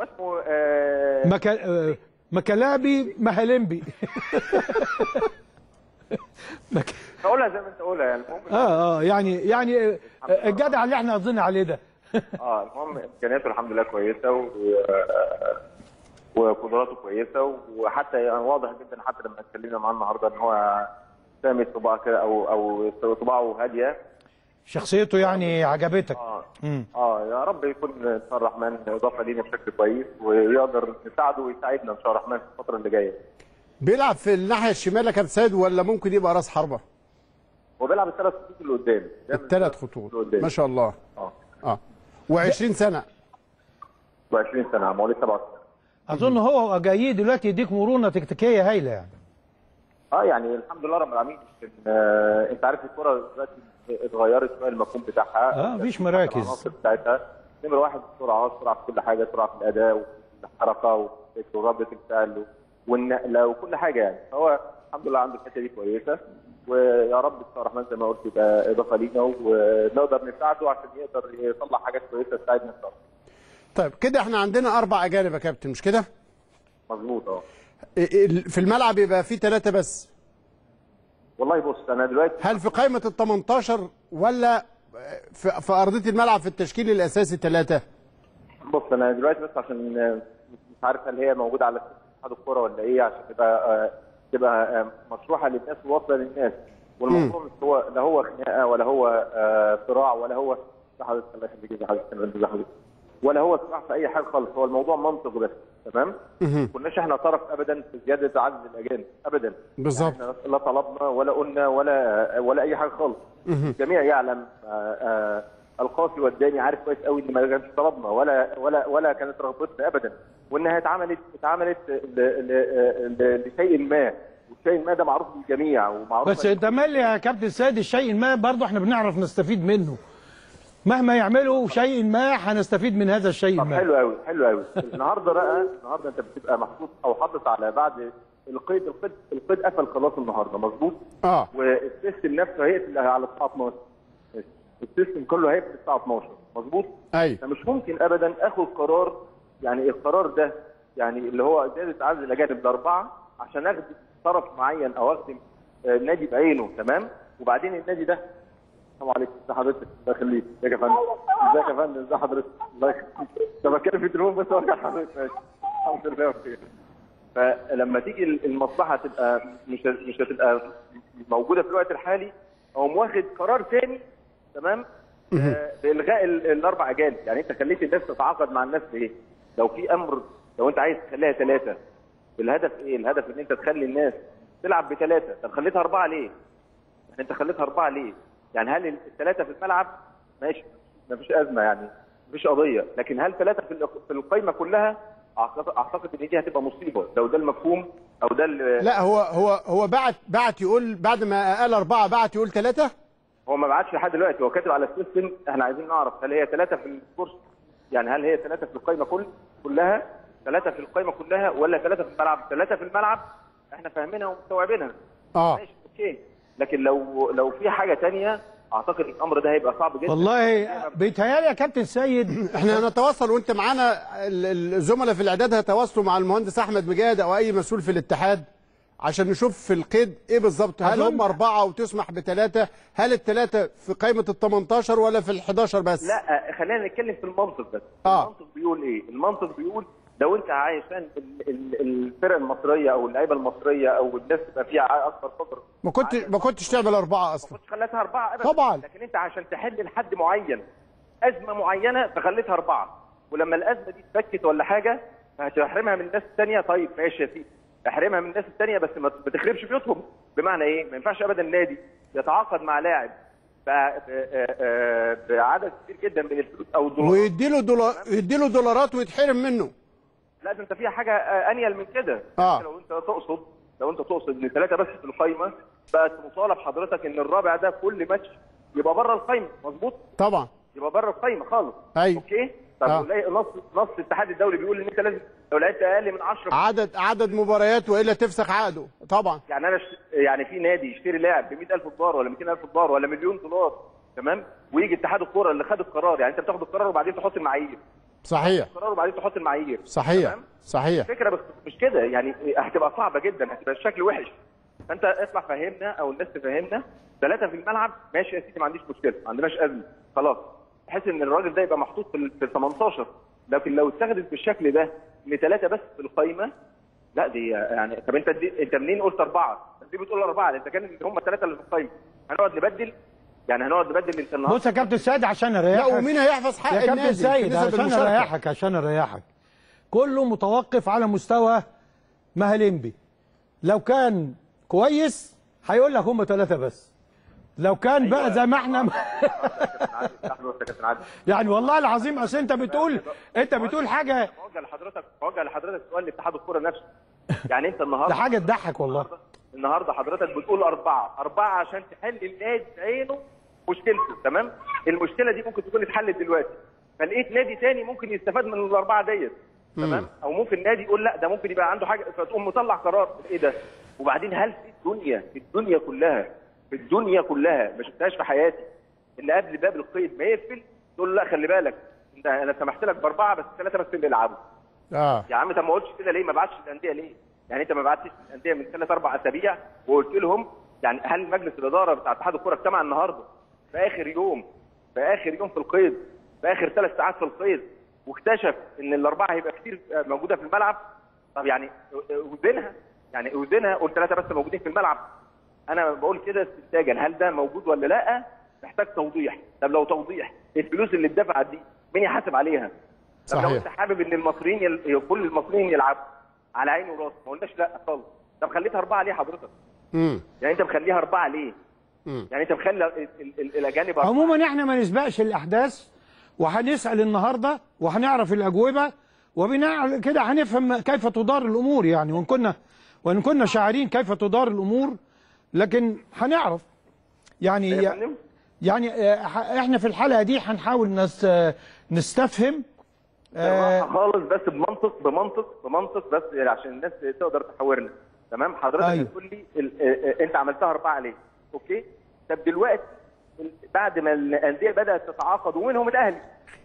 هو اسمه آه مكا... آه، مكلابي مهلمبي مك... هقولها زي ما انت قولها يعني المهم اه اه يعني يعني آه، الجدع اللي احنا قصدنا عليه ده اه المهم امكانياته الحمد لله كويسه و وقدراته كويسه وحتى يعني واضح جدا حتى لما اتكلمنا معاه النهارده ان هو سامي طباع كده او او طباعه هاديه شخصيته يعني عجبتك اه مم. اه يا رب يكون ان شاء الله الرحمن اضافه لينا بشكل كويس ويقدر نساعده ويساعدنا ان شاء الله الرحمن في الفتره اللي جايه بيلعب في الناحيه الشمال يا كابتن سيد ولا ممكن يبقى راس حربه هو بيلعب الثلاث خطوط اللي قدام دايماً الثلاث الخطوط خطوط اللي قدام. ما شاء الله اه اه و20 سنه و20 سنه مواليد 97 اظن هو جاي دلوقتي يديك مرونه تكتيكيه هايله يعني اه يعني الحمد لله رب العالمين يمكن، آه انت عارف الكوره دلوقتي اتغيرت شويه المفهوم بتاعها اه مفيش مراكز العناصر بتاعتها نمره واحد السرعه سرعه في كل حاجه سرعه في الاداء والحركه ورده الفعل والنقله وكل حاجه يعني فهو الحمد لله عنده الحته دي كويسه ويا رب ان شاء الله الرحمن زي ما قلت يبقى اضافه لينا ونقدر نساعده عشان يقدر يطلع حاجات كويسه تساعدنا ان شاء الله طيب كده احنا عندنا اربع اجانب يا كابتن مش كده مظبوط اه ال- في الملعب يبقى في ثلاثه بس والله بص انا دلوقتي هل في قائمه ال 18 ولا في, في ارضيه الملعب في التشكيل الاساسي ثلاثه بص انا دلوقتي بس عشان آه، مش عارف هل هي موجوده على اتحاد الكوره ولا ايه عشان تبقى آه، تبقى آه، مشروحه للناس وواصله للناس والموضوع مش هو لا هو خناقه ولا هو آه، صراع ولا هو ده حضرتك الله يخليك ده حضرتك أنا بنزل حضرتك. ولا هو صراع في اي حاجه خالص هو الموضوع منطق بس تمام؟ ما كناش احنا طرف ابدا في زياده عدد الاجانب ابدا بالظبط. يعني احنا لا طلبنا ولا قلنا ولا ولا اي حاجه خالص الجميع يعلم آه، آه، القاسي والداني عارف كويس قوي ان ما كانش طلبنا ولا ولا ولا كانت رغبتنا ابدا وانها اتعملت اتعملت ل- ل- ل- لشيء ما والشيء ما ده معروف للجميع ومعروف بس انت مال يا كابتن سيد الشيء ما برضه احنا بنعرف نستفيد منه مهما يعملوا شيء ما هنستفيد من هذا الشيء طب ما حلو قوي حلو قوي النهارده بقى النهارده انت بتبقى محطوط او حاطط على بعد القيد القيد القيد قفل خلاص النهارده مظبوط اه والسيستم نفسه هيقفل على الساعه 12 السيستم كله هيقفل الساعه 12 مظبوط ايوه فمش ممكن ابدا اخد قرار يعني القرار ده يعني اللي هو زياده عدد الاجانب لاربعه عشان اخدم طرف معين او اخدم آه، نادي بعينه تمام وبعدين النادي ده السلام عليكم ازي حضرتك الله يخليك ازيك يا فندم ازيك يا فندم ازي حضرتك الله يخليك ده بتكلم في التليفون بس وارجع حضرتك ماشي الحمد لله بخير فلما تيجي المصلحه تبقى مش مش هتبقى موجوده في الوقت الحالي او واخد قرار ثاني تمام آه، بالغاء ال- الاربع اجانب يعني انت خليت الناس تتعاقد مع الناس في ايه؟ لو في امر لو انت عايز تخليها ثلاثه الهدف ايه؟ الهدف ان انت تخلي الناس تلعب بثلاثه طب خليتها اربعه ليه؟ يعني انت خليتها اربعه ليه؟ يعني هل الثلاثه في الملعب ماشي ما فيش ازمه يعني مفيش قضيه لكن هل ثلاثه في الق- في القايمه كلها اعتقد اعتقد ان دي هتبقى مصيبه لو ده المفهوم او ده ال- لا هو هو هو بعت بعت يقول بعد ما قال اربعه بعت يقول ثلاثه هو ما بعتش لحد دلوقتي هو كاتب على السيستم احنا عايزين نعرف هل هي ثلاثه في الكورس يعني هل هي ثلاثه في القايمه كل كلها ثلاثه في القايمه كلها ولا ثلاثه في الملعب ثلاثه في الملعب احنا فاهمينها ومستوعبينها اه ماشي اوكي لكن لو لو في حاجه تانية اعتقد الامر ده هيبقى صعب جدا والله بيتهيألي يا كابتن سيد احنا هنتواصل وانت معانا ال- ال- الزملاء في الاعداد هيتواصلوا مع المهندس احمد مجاهد او اي مسؤول في الاتحاد عشان نشوف في القيد ايه بالظبط هل أظن- هم اربعه وتسمح بثلاثه هل الثلاثه في قائمه ال 18 ولا في ال 11 بس لا خلينا نتكلم في المنطق بس آه. المنطق بيقول ايه المنطق بيقول لو انت عشان ال- ال- الفرق المصريه او اللعيبه المصريه او الناس تبقى فيها اكبر قدر ما كنت ما كنتش تعمل اربعه اصلا كنت خليتها اربعه ابدا طبعاً. لكن انت عشان تحل لحد معين ازمه معينه فخليتها اربعه ولما الازمه دي اتفكت ولا حاجه فهتحرمها من الناس الثانيه طيب ماشي يا سيدي احرمها من الناس الثانيه بس ما ما تخربش بيوتهم بمعنى ايه؟ ما ينفعش ابدا النادي يتعاقد مع لاعب ب- ب- آه، بعدد كبير جدا من الفلوس او الدولارات ويديله دولار يديله دولارات ويتحرم منه لا ده انت فيها حاجه آه، انيل من كده آه. انت لو انت تقصد لو انت تقصد ان ثلاثه بس في القايمه بقت مطالب حضرتك ان الرابع ده كل ماتش يبقى بره القايمه مظبوط طبعا يبقى بره القايمه خالص أيوة. اوكي طب آه. آه. نص نص الاتحاد الدولي بيقول ان انت لازم لو لعبت اقل من 10 عدد عدد مباريات والا تفسخ عقده طبعا يعني انا ش... يعني في نادي يشتري لاعب ب 100000 دولار ولا 200000 دولار ولا مليون دولار تمام ويجي اتحاد الكوره اللي خد القرار يعني انت بتاخد القرار وبعدين تحط المعايير صحيح قرار وبعدين تحط المعايير صحيح تمام؟ صحيح الفكره بس مش كده يعني هتبقى صعبه جدا هتبقى الشكل وحش فانت اطلع فهمنا او الناس تفهمنا ثلاثه في الملعب ماشي يا سيدي ما عنديش مشكله ما عندناش ازمه خلاص بحيث ان الراجل ده يبقى محطوط في ال في ال 18 لكن لو اتخذت بالشكل ده ان ثلاثه بس في القايمه لا دي يعني طب انت دي انت منين قلت اربعه؟ طب ليه بتقول اربعه؟ انت كان هم الثلاثه اللي في القايمه هنقعد نبدل يعني هنقعد نبدل انت النهارده بص يا كابتن سيد عشان لا اريحك ومين هيحفظ حق يا كابتن النادي في سيد نسب عشان المشاركة؟ اريحك عشان اريحك كله متوقف على مستوى مهلمبي لو كان كويس هيقول لك هم ثلاثه بس لو كان بقى زي ما احنا يعني والله العظيم اصل انت بتقول انت بتقول حاجه بوجه لحضرتك بوجه لحضرتك سؤال لاتحاد الكوره نفسه يعني انت ده النهارده حاجه تضحك والله النهارده حضرتك بتقول اربعه اربعه عشان تحل النادي عينه مشكلته تمام المشكله دي ممكن تكون اتحلت دلوقتي فلقيت نادي تاني ممكن يستفاد من الاربعه ديت تمام او ممكن نادي يقول لا ده ممكن يبقى عنده حاجه فتقوم مطلع قرار ايه ده وبعدين هل في الدنيا في الدنيا كلها في الدنيا كلها ما شفتهاش في حياتي ان قبل باب القيد ما يقفل تقول له لا خلي بالك انت انا سمحت لك باربعه بس ثلاثه بس اللي يلعبوا اه يا عم طب ما قلتش كده ليه ما بعتش الانديه ليه يعني انت ما بعتش الانديه من ثلاث اربع اسابيع وقلت لهم يعني هل مجلس الاداره بتاع اتحاد الكوره اجتمع النهارده في اخر يوم في اخر يوم في القيد في اخر ثلاث ساعات في القيد واكتشف ان الاربعه هيبقى كتير موجوده في الملعب طب يعني اوزنها يعني اوزنها قول ثلاثه بس موجودين في الملعب انا بقول كده استنتاجا هل ده موجود ولا لا محتاج توضيح طب لو توضيح الفلوس اللي اتدفعت دي مين يحاسب عليها طب لو صحيح. انت حابب ان المصريين يل... كل المصريين يلعبوا على عيني وراسي ما قلناش لا خالص طب خليتها اربعه ليه حضرتك؟ امم يعني انت مخليها اربعه ليه؟ مم. يعني انت مخلي ال- ال- ال- الاجانب أربعة. عموما احنا ما نسبقش الاحداث وهنسال النهارده وهنعرف الاجوبه وبناء على كده هنفهم كيف تدار الامور يعني وان كنا وان كنا شاعرين كيف تدار الامور لكن هنعرف يعني يا فندم؟ يعني آه، ح- احنا في الحلقه دي هنحاول نس نستفهم آه، بالراحه خالص بس بمنطق بمنطق بمنطق بس عشان الناس تقدر تحاورنا تمام حضرتك أيوة. بتقول لي ال- اه- اه- انت عملتها اربعه ليه؟ اوكي؟ طب دلوقتي ال- بعد ما الانديه بدات تتعاقد ومنهم الاهلي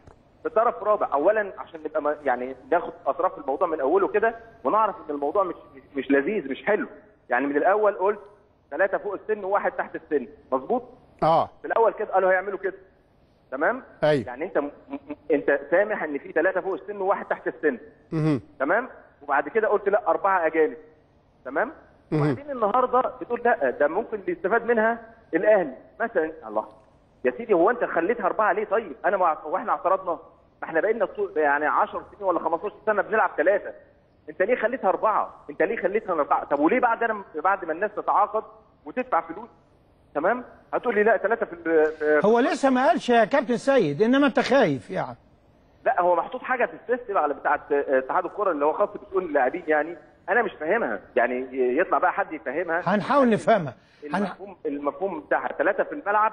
بطرف رابع اولا عشان نبقى ما- يعني ناخد اطراف الموضوع من اوله كده ونعرف ان الموضوع مش مش- مش لذيذ مش حلو يعني من الاول قلت ثلاثه فوق السن وواحد تحت السن مظبوط؟ اه في الاول كده قالوا هيعملوا كده تمام؟ أيوة. يعني انت م- م- انت سامح ان في ثلاثه فوق السن وواحد تحت السن مهم. تمام وبعد كده قلت لا اربعه اجانب تمام مهم. وبعدين النهارده بتقول لا ده ممكن اللي يستفاد منها الاهلي مثلا الله يا سيدي هو انت خليتها اربعه ليه طيب انا مع... واحنا اعترضنا ما احنا بقينا طو- يعني 10 سنين ولا 15 سنه بنلعب ثلاثه انت ليه خليتها اربعه انت ليه خليتها اربعه طب وليه بعد انا بعد ما الناس تتعاقد وتدفع فلوس تمام هتقول لي لا ثلاثه في, ال- في هو لسه ما قالش يا كابتن سيد انما انت خايف يعني لا هو محطوط حاجه في السيستم على بتاعه اتحاد الكره اللي هو خاص بتقول اللاعبين يعني انا مش فاهمها يعني يطلع بقى حد يفهمها هنحاول نفهمها هن... المفهوم المفهوم بتاعها ثلاثه في الملعب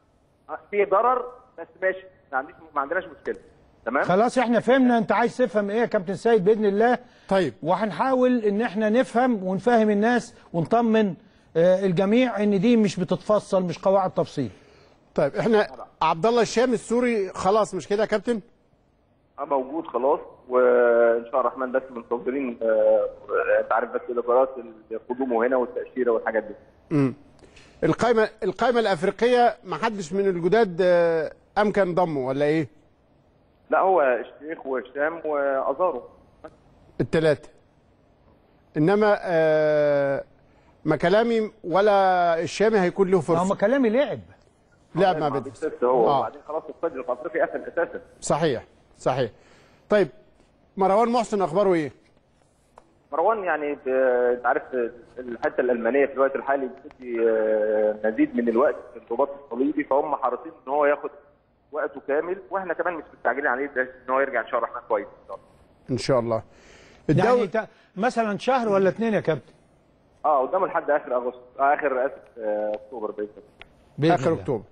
في ضرر بس ماشي ما عنديش ما عندناش مشكله تمام خلاص احنا فهمنا انت عايز تفهم ايه يا كابتن سيد باذن الله طيب وهنحاول ان احنا نفهم ونفهم الناس ونطمن آه، الجميع ان دي مش بتتفصل مش قواعد تفصيل طيب احنا عبد الله الشام السوري خلاص مش كده يا كابتن آه، موجود خلاص وان شاء الله الرحمن بس منتظرين آه، انت عارف بس الاجراءات قدومه هنا والتاشيره والحاجات دي امم القائمه القائمه الافريقيه ما حدش من الجداد آه، امكن ضمه ولا ايه لا هو الشيخ وهشام وازارو الثلاثه انما آه ما كلامي ولا الشامي هيكون له هم فرصه كلامي لعب لعب مع ما بدر عندوش هو آه. وبعدين خلاص القيد الافريقي قفل اساسا صحيح صحيح طيب مروان محسن اخباره ايه مروان يعني ب- انت عارف الحته الالمانيه في الوقت الحالي بتدي آه، مزيد من الوقت في الرباط الصليبي فهم حريصين ان هو ياخد وقته كامل واحنا كمان مش مستعجلين عليه بحيث ان هو يرجع ان شاء الله الرحمن كويس ان شاء الله ان شاء الله يعني الدوري تا- مثلا شهر ولا اتنين يا كابتن اه قدامه لحد اخر اغسطس آه اخر اسف آه، اكتوبر باذن الله بإذن اخر الله. اكتوبر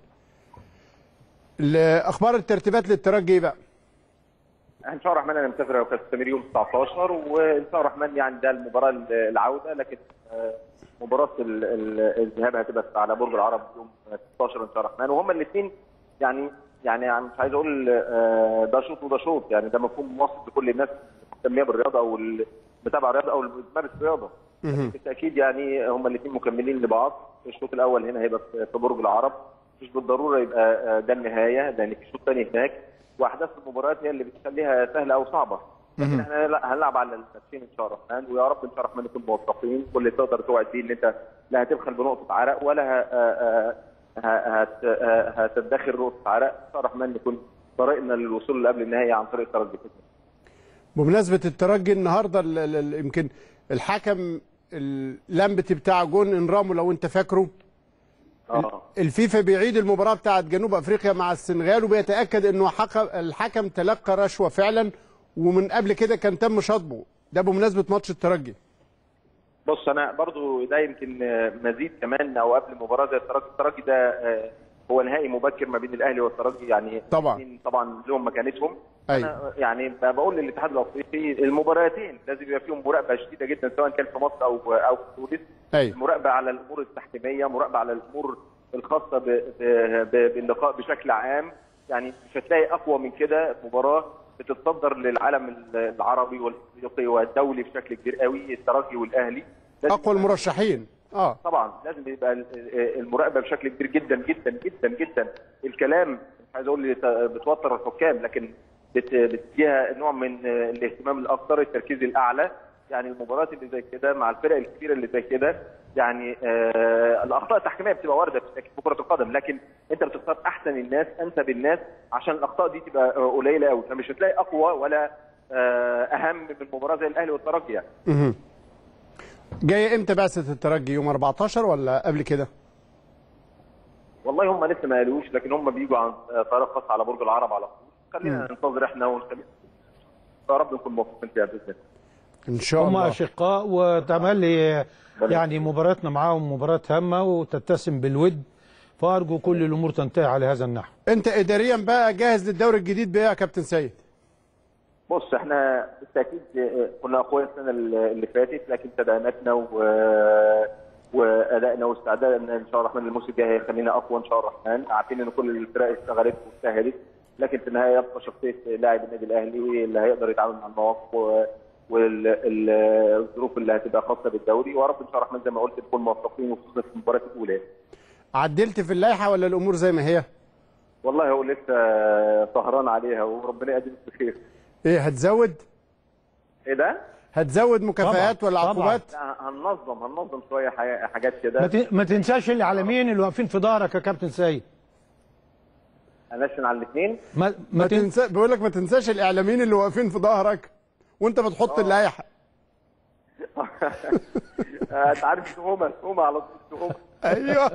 ال- اخبار الترتيبات للترجي إيه بقى ان شاء الله الرحمن انا مسافر يا كابتن سمير يوم 19 وان شاء الله الرحمن يعني ده المباراه العوده لكن آه، مباراه ال- ال- الذهاب هتبقى على برج العرب يوم 16 ان شاء الله الرحمن وهما الاثنين يعني يعني يعني مش عايز اقول آه، ده شوط وده شوط يعني ده مفهوم موصل لكل الناس المهتميه بالرياضه او اللي بتابع الرياضه او اللي بتمارس رياضه بالتاكيد يعني هما الاثنين مكملين لبعض الشوط الاول هنا هيبقى في في برج العرب مش بالضروره يبقى آه، ده النهايه لان في شوط ثاني هناك واحداث المباريات هي اللي بتخليها سهله او صعبه لكن احنا لا هنلعب على الماتشين ان شاء الله الرحمن ويا رب ان شاء الله الرحمن نكون موفقين واللي تقدر توعد بيه ان انت لا هتبخل بنقطه عرق ولا ه- آه، آه، هت- آه، هتدخر نقطه عرق ان شاء الله الرحمن نكون طريقنا للوصول اللي قبل النهائي عن طريق الترجي بمناسبه الترجي النهارده ال- ال- ال- يمكن الحكم اللمبتي بتاع جون انرامو لو انت فاكره اه الفيفا بيعيد المباراه بتاعت جنوب افريقيا مع السنغال وبيتاكد انه حق الحكم تلقى رشوه فعلا ومن قبل كده كان تم شطبه ده بمناسبه ماتش الترجي بص انا برضو ده يمكن آه، مزيد كمان او قبل مباراه زي الترجي الترجي ده آه، هو نهائي مبكر ما بين الاهلي والترجي يعني طبعا. الاتنين طبعا لهم مكانتهم أيوة. انا يعني ب- بقول للاتحاد الافريقي المباراتين لازم يبقى فيهم مراقبه شديده جدا سواء كان في مصر او او في تونس أيوة. مراقبه على الامور التحكيميه مراقبه على الامور الخاصه ب- ب- ب- باللقاء بشكل عام يعني مش هتلاقي اقوى من كده مباراه بتتصدر للعالم العربي والافريقي والدولي بشكل كبير قوي الترجي والاهلي لازم اقوى المرشحين اه طبعا لازم يبقى ال- ال- المراقبه بشكل كبير جدا جدا جدا جدا الكلام مش عايز اقول لت- بتوتر الحكام لكن بت- بتديها نوع من الاهتمام الاكثر التركيز الاعلى يعني المباريات اللي زي كده مع الفرق الكبيره اللي زي كده يعني آه الاخطاء التحكيميه بتبقى وارده في في كره القدم لكن انت بتختار احسن الناس انسب الناس عشان الاخطاء دي تبقى آه، قليله قوي فمش هتلاقي اقوى ولا آه اهم من مباراه زي الاهلي والترجي يعني مهم. جايه امتى بعثه الترجي يوم 14 ولا قبل كده والله هم لسه ما قالوش لكن هم بيجوا عن طريق خاص على برج العرب على طول خلينا ننتظر احنا ونخلي يا رب نكون موفقين فيها باذن الله ان شاء هم الله اشقاء وتملي يعني مباراتنا معاهم مباراه هامه وتتسم بالود فارجو كل الامور تنتهي على هذا النحو انت اداريا بقى جاهز للدوري الجديد بايه يا كابتن سيد بص احنا بالتاكيد كنا اقوياء السنه اللي فاتت لكن تدعيماتنا و... وادائنا واستعدادنا ان شاء الله الرحمن الموسم الجاي هيخلينا اقوى ان شاء الله الرحمن عارفين ان كل الفرق اشتغلت واجتهدت لكن في النهايه يبقى شخصيه لاعب النادي الاهلي اللي هيقدر يتعامل مع المواقف و- والظروف اللي هتبقى خاصه بالدوري ويا رب ان شاء الله الرحمن زي ما قلت نكون موفقين وخصوصا في المباراه الاولى عدلت في اللائحه ولا الامور زي ما هي والله هو لسه سهران عليها وربنا يقدم بخير ايه هتزود ايه ده؟ هتزود مكافآت طبعاً، ولا طبعاً. عقوبات لا، هننظم هننظم شويه حي- حاجات ما كده ت- ما تنساش العالمين اللي واقفين في ظهرك يا كابتن سيد هنشن على الاثنين ما, ما ما تن... تنسى بيقول لك ما تنساش الاعلاميين اللي واقفين في ظهرك وانت بتحط اللائحه انت عارف تهمه تهمه على طول تهمه ايوه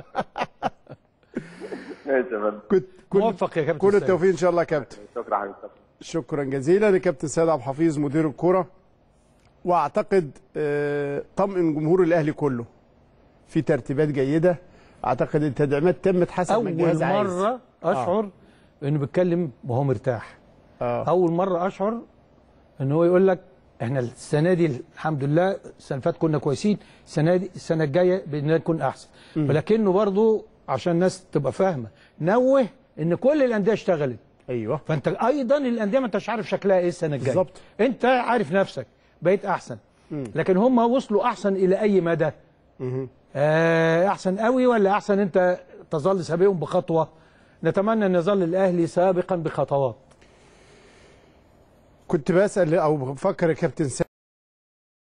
ماشي يا فندم كنت كل موفق يا كابتن كل سيد. التوفيق ان شاء الله يا كابتن شكرا حبيبي شكرا. شكرا جزيلا لكابتن سيد عبد الحفيظ مدير الكرة واعتقد آه، طمئن جمهور الاهلي كله في ترتيبات جيده اعتقد التدعيمات تمت حسب ما اول الجهاز عايز مره اشعر انه بيتكلم وهو مرتاح آه. اول مره اشعر ان هو يقول لك احنا السنه دي الحمد لله السنه اللي فاتت كنا كويسين السنه دي السنه الجايه باذن الله نكون احسن ولكنه برضه عشان الناس تبقى فاهمه نوه ان كل الانديه اشتغلت ايوه فانت ايضا الانديه ما انتش عارف شكلها ايه السنه الجايه بالظبط. انت عارف نفسك بقيت احسن لكن هم وصلوا احسن الى اي مدى آه احسن قوي ولا احسن انت تظل سابقهم بخطوه نتمنى ان يظل الاهلي سابقا بخطوات كنت بسال او بفكر يا كابتن سيد